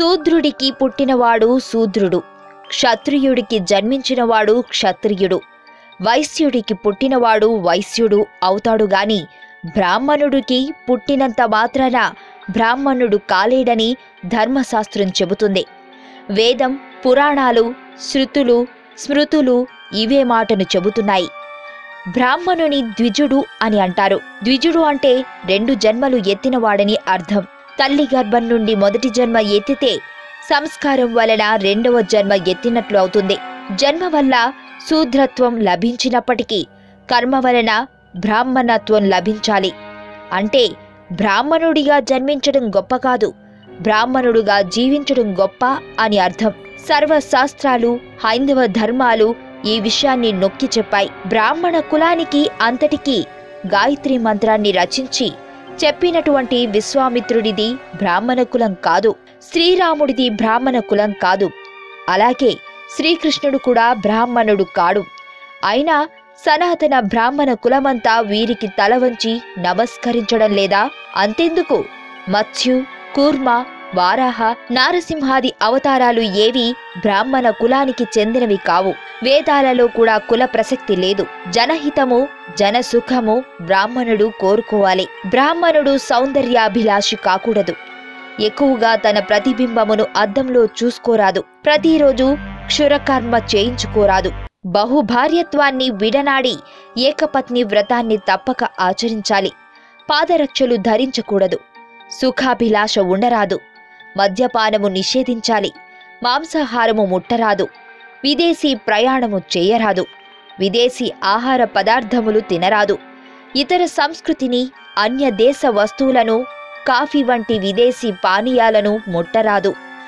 శూద్రుడికి పుట్టినవాడు శూద్రుడు క్షత్రియుడికి జన్మించినవాడు క్షత్రియుడు వైశ్యుడికి పుట్టినవాడు వైశ్యుడు అవుతాడు గాని బ్రాహ్మణుడికి పుట్టినంత మాత్రాన బ్రాహ్మణుడు కాలేడని ధర్మశాస్త్రం చెబుతుంది వేదం పురాణాలు శృతులు స్మృతులు ఇవే మాటను చెబుతున్నాయి బ్రాహ్మణుని ద్విజుడు అని అంటారు ద్విజుడు అంటే రెండు జన్మలు ఎత్తినవాడని అర్థం తల్లి గర్భం నుండి మొదటి జన్మ ఎత్తితే సంస్కారం వలన రెండవ జన్మ ఎత్తినట్లు అవుతుంది జన్మ వల్ల శూద్రత్వం లభించినప్పటికీ కర్మ వలన బ్రాహ్మణత్వం లభించాలి అంటే బ్రాహ్మణుడిగా జన్మించడం గొప్ప కాదు బ్రాహ్మణుడుగా జీవించడం గొప్ప అని అర్థం సర్వశాస్త్రాలు హైందవ ధర్మాలు ఈ విషయాన్ని నొక్కి చెప్పాయి బ్రాహ్మణ కులానికి అంతటికీ గాయత్రి మంత్రాన్ని రచించి చెప్పినటువంటి విశ్వామిత్రుడిది బ్రాహ్మణ కులం కాదు శ్రీరాముడిది బ్రాహ్మణ కులం కాదు అలాగే శ్రీకృష్ణుడు కూడా బ్రాహ్మణుడు కాడు అయినా సనాతన బ్రాహ్మణ కులమంతా వీరికి తల వంచి నమస్కరించడం లేదా అంతెందుకు మత్స్యు కూర్మ వారాహ నారసింహాది అవతారాలు ఏవి బ్రాహ్మణ కులానికి చెందినవి కావు వేదాలలో కూడా కుల ప్రసక్తి లేదు జనహితము జనసుఖము బ్రాహ్మణుడు కోరుకోవాలి బ్రాహ్మణుడు సౌందర్యాభిలాషి కాకూడదు ఎక్కువగా తన ప్రతిబింబమును అద్దంలో చూసుకోరాదు ప్రతిరోజు క్షురకర్మ చేయించుకోరాదు బహుభార్యత్వాన్ని విడనాడి ఏకపత్ని వ్రతాన్ని తప్పక ఆచరించాలి పాదరక్షలు ధరించకూడదు సుఖాభిలాష ఉండరాదు మద్యపానము నిషేధించాలి మాంసాహారము ముట్టరాదు విదేశీ ప్రయాణము చేయరాదు విదేశీ ఆహార పదార్థములు తినరాదు ఇతర సంస్కృతిని అన్య దేశ వస్తువులను కాఫీ వంటి విదేశీ పానీయాలను ముట్టరాదు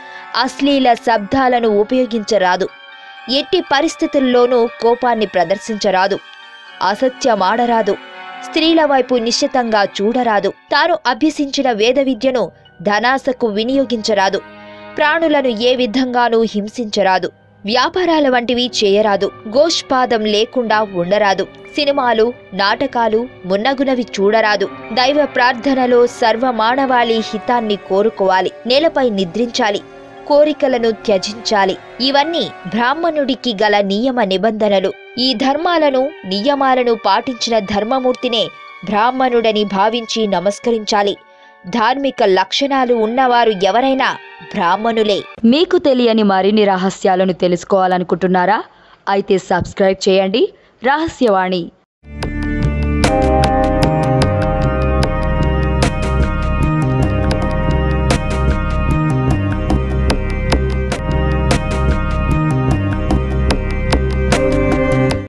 అశ్లీల శబ్దాలను ఉపయోగించరాదు ఎట్టి పరిస్థితుల్లోనూ కోపాన్ని ప్రదర్శించరాదు అసత్యమాడరాదు స్త్రీల వైపు నిశ్చితంగా చూడరాదు తాను అభ్యసించిన వేద విద్యను ధనాసకు వినియోగించరాదు ప్రాణులను ఏ విధంగానూ హింసించరాదు వ్యాపారాల వంటివి చేయరాదు గోష్పాదం లేకుండా ఉండరాదు సినిమాలు నాటకాలు మున్నగునవి చూడరాదు దైవ ప్రార్థనలో సర్వమానవాళి హితాన్ని కోరుకోవాలి నేలపై నిద్రించాలి కోరికలను త్యజించాలి ఇవన్నీ బ్రాహ్మణుడికి గల నియమ నిబంధనలు ఈ ధర్మాలను నియమాలను పాటించిన ధర్మమూర్తినే బ్రాహ్మణుడని భావించి నమస్కరించాలి ధార్మిక లక్షణాలు ఉన్నవారు ఎవరైనా బ్రాహ్మణులే మీకు తెలియని మరిన్ని రహస్యాలను తెలుసుకోవాలనుకుంటున్నారా అయితే సబ్స్క్రైబ్ చేయండి రహస్యవాణి